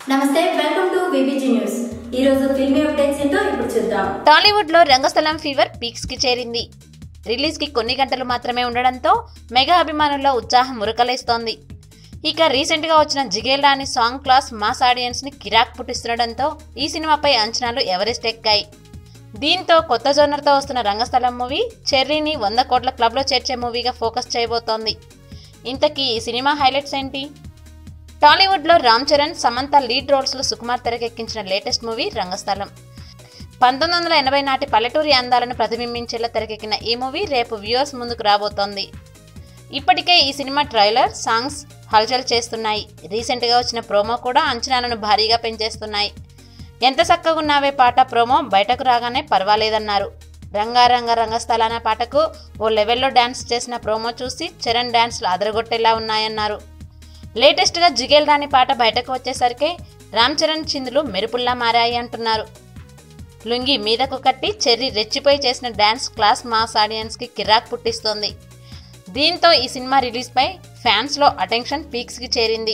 నమస్తే welcome to VBG news ఈ రోజు ఫిల్మీ అప్డేట్స్ ఏంటో ఇప్పుడు చూద్దాం టాలీవుడ్ లో రంగస్థలం ఫీవర్ పీక్స్ కి చేరింది రిలీజ్ కి కొన్ని గంటలు మాత్రమే ఉండడంతో మెగా అభిమానుల్లో ఉత్సాహం ఉరకలేస్తోంది ఇక రీసెంట్ గా వచ్చిన Jigel Rani song class mass audiences ని కిరాక్ పుట్టిస్తుండడంతో ఈ సినిమాపై అంచనాలు ఎవరెస్ట్ ఎక్కాయి దీంతో కొత్త జోనర్తో వస్తున్న రంగస్థలం మూవీ చెర్రీని వంద కోట్ల క్లబ్లో చేర్చే మూవీగా ఫోకస్ చేయబోతోంది ఇంతకీ ఈ సినిమా హైలైట్స్ ఏంటి టాలీవుడ్లో రామ్ చరణ్ సమంత లీడ్ రోల్స్లో సుకుమార్ తెరకెక్కించిన లేటెస్ట్ మూవీ రంగస్థలం పంతొమ్మిది వందల ఎనభై నాటి పల్లెటూరి అందాలను ప్రతిబింబించేలా తెరకెక్కిన ఈ మూవీ రేపు వ్యూవర్స్ ముందుకు రాబోతోంది ఇప్పటికే ఈ సినిమా ట్రైలర్ సాంగ్స్ హల్చల్ చేస్తున్నాయి రీసెంట్గా వచ్చిన ప్రోమో కూడా అంచనాలను భారీగా పెంచేస్తున్నాయి ఎంత చక్కగా ఉన్నావే పాట ప్రోమో బయటకు రాగానే పర్వాలేదన్నారు రంగారంగ రంగస్థలాన పాటకు ఓ లెవెల్లో డ్యాన్స్ చేసిన ప్రోమో చూసి చరణ్ డ్యాన్స్లు అదరగొట్టేలా ఉన్నాయన్నారు లేటెస్ట్గా జిగేల్ రాణి పాట బయటకు వచ్చేసరికి రామ్ చరణ్ చిందులు మెరుపుల్లా మారాయి అంటున్నారు లుంగి మీదకు కట్టి చెర్రీ రెచ్చిపోయి చేసిన డ్యాన్స్ క్లాస్ మాస్ ఆడియన్స్కి కిరాక్ పుట్టిస్తోంది దీంతో ఈ సినిమా రిలీజ్పై ఫ్యాన్స్లో అటెన్షన్ పీక్స్కి చేరింది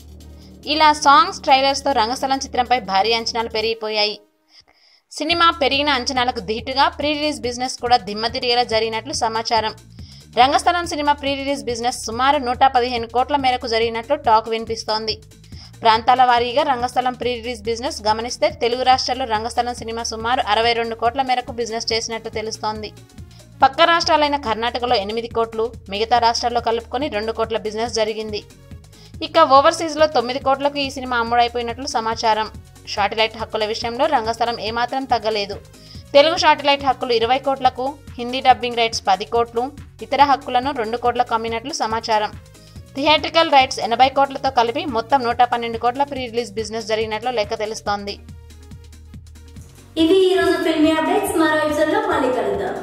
ఇలా సాంగ్స్ ట్రైలర్స్తో రంగస్థలం చిత్రంపై భారీ అంచనాలు పెరిగిపోయాయి సినిమా పెరిగిన అంచనాలకు ధీటుగా ప్రీ రిలీజ్ బిజినెస్ కూడా దిమ్మ తిరిగేలా జరిగినట్లు సమాచారం Rangasthalam cinema pre release business సుమారు నూట పదిహేను కోట్ల మేరకు జరిగినట్లు టాక్ వినిపిస్తోంది ప్రాంతాల వారీగా రంగస్థలం ప్రీ రిలీజ్ బిజినెస్ గమనిస్తే తెలుగు రాష్ట్రాల్లో రంగస్థలం సినిమా సుమారు అరవై రెండు కోట్ల మేరకు బిజినెస్ చేసినట్టు తెలుస్తోంది పక్క రాష్ట్రాలైన కర్ణాటకలో ఎనిమిది కోట్లు మిగతా రాష్ట్రాల్లో కలుపుకొని రెండు కోట్ల బిజినెస్ జరిగింది ఇక ఓవర్సీస్లో తొమ్మిది కోట్లకు ఈ సినిమా అమ్ముడైపోయినట్లు సమాచారం శాటిలైట్ హక్కుల విషయంలో రంగస్థలం ఏమాత్రం తగ్గలేదు తెలుగు శాటిలైట్ హక్కులు ఇరవై కోట్లకు హిందీ డబ్బింగ్ రైట్స్ పది కోట్లు ఇతర హక్కులను రెండు కోట్లకు అమ్మినట్లు సమాచారం థియేట్రికల్ రైట్స్ ఎనభై కోట్లతో కలిపి మొత్తం నూట పన్నెండు కోట్ల ప్రీ రిలీజ్ బిజినెస్ జరిగినట్లు లెక్క తెలుస్తోంది ఇవి ఈ రోజు ఫిల్మీ అప్డేట్స్ మరో ఎపిసోడ్ లో మళ్ళీ కలుద్దాం